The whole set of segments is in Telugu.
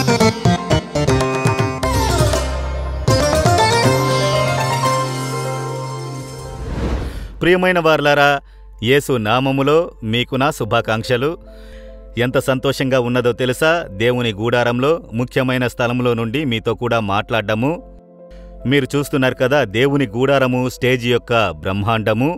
ప్రియమైన వార్లారా యేసు నామములో మీకు నా శుభాకాంక్షలు ఎంత సంతోషంగా ఉన్నదో తెలుసా దేవుని గూడారంలో ముఖ్యమైన స్థలంలో నుండి మీతో కూడా మాట్లాడ్డము మీరు చూస్తున్నారు కదా దేవుని గూడారము స్టేజ్ యొక్క బ్రహ్మాండము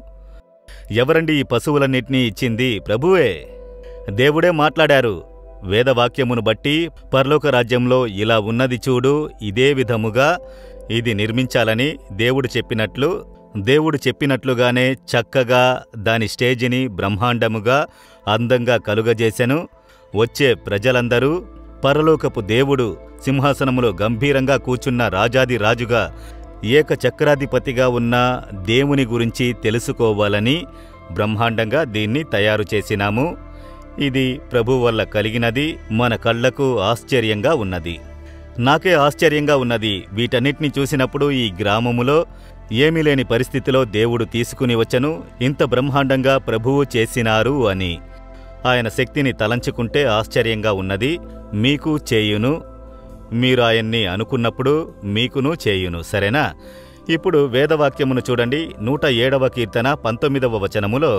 ఎవరండి ఈ పశువులన్నిటినీ ఇచ్చింది ప్రభువే దేవుడే మాట్లాడారు వేదవాక్యమును బట్టి పరలోక రాజ్యంలో ఇలా ఉన్నది చూడు ఇదే విధముగా ఇది నిర్మించాలని దేవుడు చెప్పినట్లు దేవుడు చెప్పినట్లుగానే చక్కగా దాని స్టేజిని బ్రహ్మాండముగా అందంగా కలుగజేసెను వచ్చే ప్రజలందరూ పరలోకపు దేవుడు సింహాసనములో గంభీరంగా కూర్చున్న రాజాది రాజుగా ఏక చక్రాధిపతిగా ఉన్న దేవుని గురించి తెలుసుకోవాలని బ్రహ్మాండంగా దీన్ని తయారు చేసినాము ఇది ప్రభు వల్ల కలిగినది మన కళ్లకు ఆశ్చర్యంగా ఉన్నది నాకే ఆశ్చర్యంగా ఉన్నది వీటన్నిటిని చూసినప్పుడు ఈ గ్రామములో ఏమీ లేని పరిస్థితిలో దేవుడు తీసుకుని వచ్చను ఇంత బ్రహ్మాండంగా ప్రభువు చేసినారు అని ఆయన శక్తిని తలంచుకుంటే ఆశ్చర్యంగా ఉన్నది మీకు చేయును మీరు ఆయన్ని అనుకున్నప్పుడు మీకును చేయును సరేనా ఇప్పుడు వేదవాక్యమును చూడండి నూట ఏడవ కీర్తన పంతొమ్మిదవ వచనములో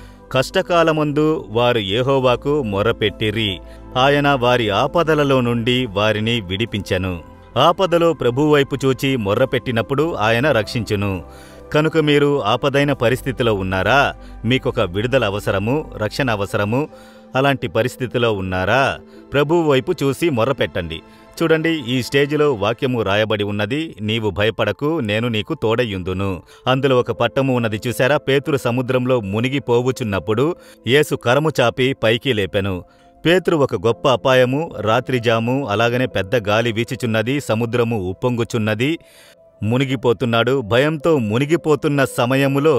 కష్టకాలమందు వారు యెహోవాకు మొరపెట్టిరి ఆయన వారి ఆపదలలో నుండి వారిని విడిపించెను ఆపదలో ప్రభువైపు చూచి మొర్రపెట్టినప్పుడు ఆయన రక్షించును కనుక మీరు ఆపదైన పరిస్థితిలో ఉన్నారా మీకొక విడుదల అవసరము రక్షణ అవసరము అలాంటి పరిస్థితిలో ఉన్నారా ప్రభువు వైపు చూసి మొర్రపెట్టండి చూడండి ఈ స్టేజిలో వాక్యము రాయబడి ఉన్నది నీవు భయపడకు నేను నీకు తోడయ్యుందును అందులో ఒక పట్టము ఉన్నది చూశారా పేతురు సముద్రంలో మునిగిపోవుచున్నప్పుడు యేసు కరము చాపి పైకి లేపెను పేతురు ఒక గొప్ప అపాయము రాత్రిజాము అలాగనే పెద్ద గాలి వీచుచున్నది సముద్రము ఉప్పొంగుచున్నది మునిగిపోతున్నాడు భయంతో మునిగిపోతున్న సమయములో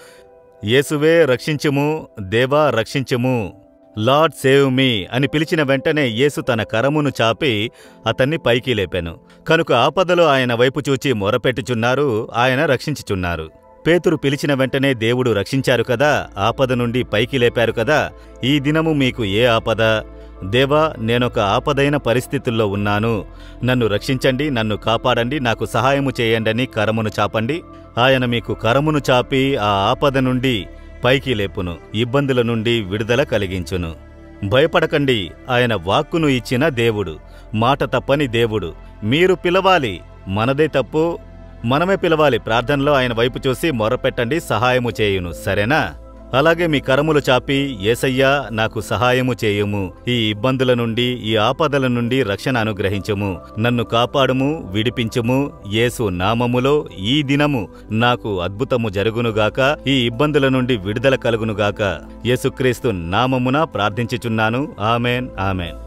యేసువే రక్షించుము దేవా రక్షించుము లార్డ్ సేవ్ మీ అని పిలిచిన వెంటనే యేసు తన కరమును చాపి అతన్ని పైకి లేపాను కనుక ఆపదలో ఆయన వైపు చూచి మొరపెట్టుచున్నారు ఆయన రక్షించుచున్నారు పేతురు పిలిచిన వెంటనే దేవుడు రక్షించారు కదా ఆపద నుండి పైకి లేపారు కదా ఈ దినము మీకు ఏ ఆపద దేవా నేనొక ఆపదైన పరిస్థితుల్లో ఉన్నాను నన్ను రక్షించండి నన్ను కాపాడండి నాకు సహాయము చేయండని కరమును చాపండి ఆయన మీకు కరమును చాపి ఆ ఆపద నుండి పైకి లేపును ఇబ్బందుల నుండి విడుదల కలిగించును భయపడకండి ఆయన వాక్కును ఇచ్చిన దేవుడు మాట తప్పని దేవుడు మీరు పిలవాలి మనదే తప్పు మనమే పిలవాలి ప్రార్థనలో ఆయన వైపు చూసి మొరపెట్టండి సహాయము చేయును సరేనా అలాగే మీ కరములు చాపి ఏసయ్యా నాకు సహాయము చేయుము ఈ ఇబ్బందుల నుండి ఈ ఆపదల నుండి రక్షణ అనుగ్రహించుము నన్ను కాపాడుము విడిపించుము యేసు నామములో ఈ దినము నాకు అద్భుతము జరుగునుగాక ఈ ఇబ్బందుల నుండి విడుదల కలుగునుగాక యేసుక్రీస్తు నామమున ప్రార్థించుచున్నాను ఆమెన్ ఆమెన్